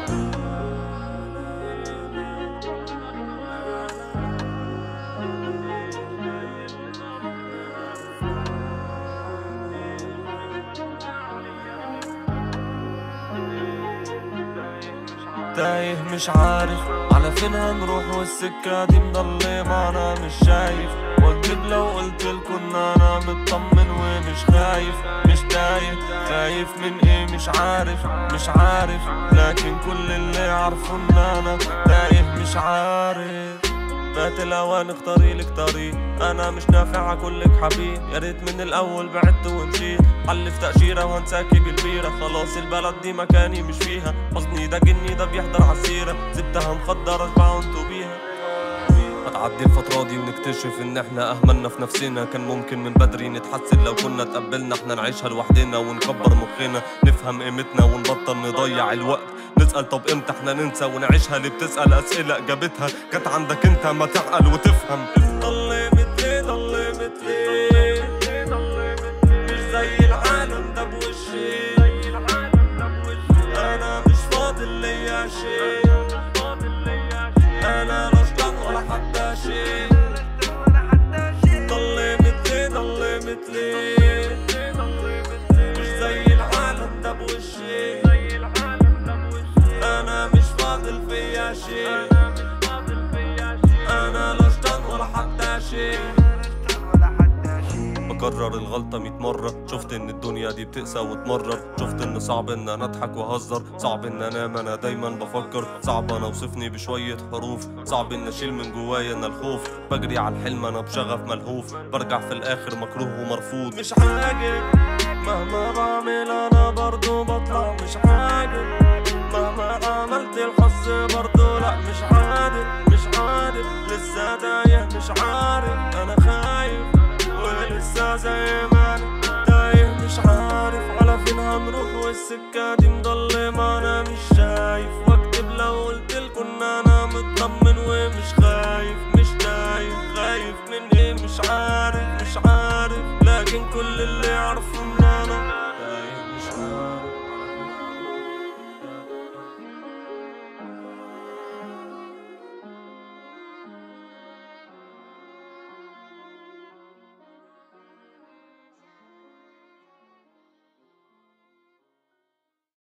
تايه مش عارف على فين هنروح والسكة دي مضلمة أنا مش شايف واكدب لو قلت لكم أنا مطمن ومش خايف مش تايه خايف من ايه مش عارف مش عارف لكن كل اللي عارفه ان انا تايه مش عارف فات الاوان اختاري لك طريق انا مش نافع اكلك حبيب يا ريت من الاول بعدت ومشيت حلف تاشيره وهنساكي بالبيره خلاص البلد دي مكاني مش فيها حزني ده جني ده بيحضر عالسيره سبتها مخدره اشبع وانتو بيها هتعدي الفترة دي ونكتشف ان احنا اهملنا في نفسنا كان ممكن من بدري نتحسن لو كنا تقبلنا احنا نعيشها لوحدنا ونكبر مخنا نفهم قيمتنا ونبطل نضيع الوقت نسأل طب امتى احنا ننسى ونعيشها اللي بتسأل اسئلة اجابتها كانت عندك انت ما تعقل وتفهم ضلمت ليه ضلمت ليه مش زي العالم ده بوشي انا مش فاضل ليا شيء انا لا شطان ولا حتى شيء ضلمت ليه ضلمت ليه مش زي العالم ده بوشي انا مش فاضل فيا شيء انا لا شطان ولا حتى شيء بكرر الغلطة ميت مرة شفت ان الدنيا دي بتقسى وتمرر شفت ان صعب ان انا اضحك واهزر صعب ان انام انا دايما بفكر صعب انا اوصفني بشوية حروف صعب ان اشيل من جوايا انا الخوف بجري على الحلم انا بشغف ملهوف برجع في الاخر مكروه ومرفوض مش عاجب مهما بعمل انا برضو بطلع مش عاجب مهما عملت الحظ برضو لا مش عادل مش عادل لسه تايه مش عارف انا خايف ولسه زي ما انا تايه مش عارف على فين هنروح والسكة دي مضلمة انا مش شايف واكتب لو قلت لكم انا